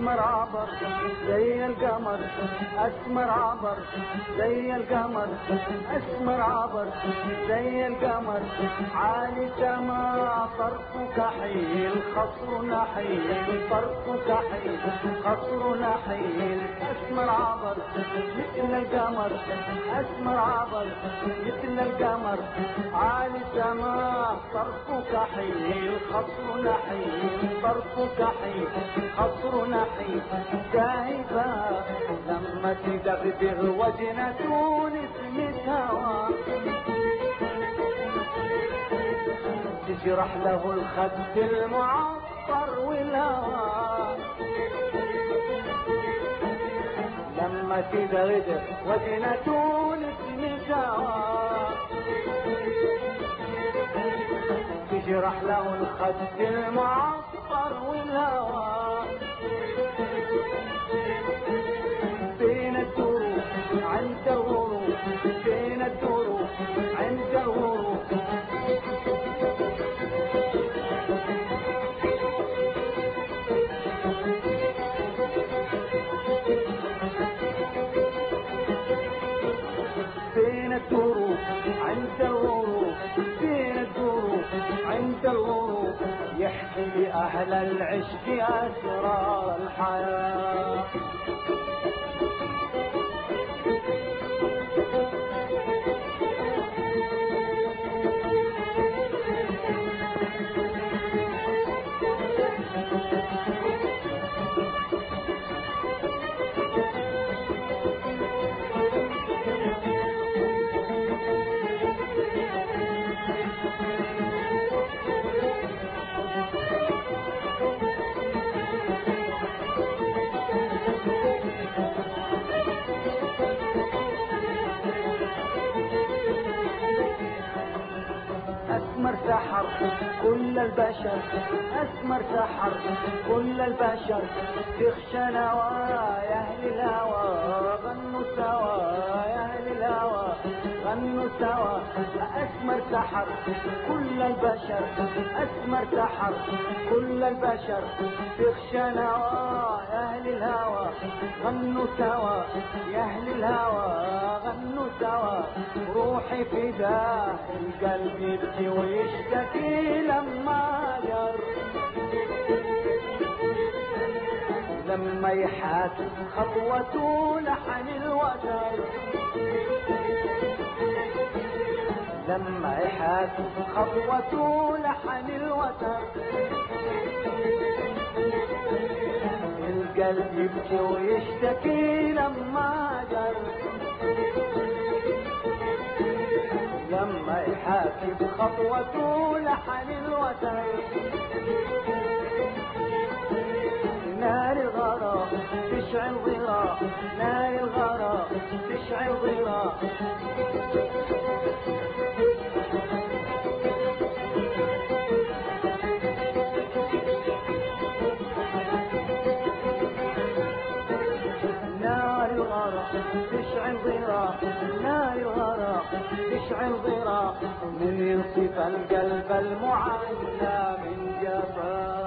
اسمر عبر زي القمر اسمر عبر زي القمر اسمر عبر زي القمر عالي سما طرف كحيل خصر نحيل طرف كحيل خصر نحيل اسمر عبر مثل القمر اسمر عبر مثل القمر عالي سما طرف كحيل خصر نحيل طرف كحيل خصر نحيل دايبة لما تدغدغ وجنة تونس متهوى تجرح له الخد المعطر والهوى لما تدغدغ وجنة تونس متهوى تجرح له الخد المعطر والهوى بين الدروب عند الغروب بين الدروب عند الغروب بين الدروب عند الغروب بين الدروب عند الغروب يحكي لأهل العشق أسرار الحياة أسمر سحر كل البشر أسمر سحر كل البشر تخشى نوايا يا أهل الهوى غنوا سوا يا أهل الهوى غنوا سوا أسمر سحر كل البشر أسمر سحر كل البشر تخشى نوايا يا أهل الهوى غنوا سوا يا أهل الهوى غنوا سوا روحي فداه القلب يبكي ويشتكي لما جر لما يحاسب خطوته لحن الوتر لما يحاسب خطوته لحن الوتر القلب يبكي ويشتكي لما جر لما يحاسب خطوته لحن الوتر نار الغرام تشعل ضراء نار الغرام تشعل ضراء نار الغرام تشعل ضراء نار الغرام تشعل ضراء من ينصف القلب المعلى من جفاء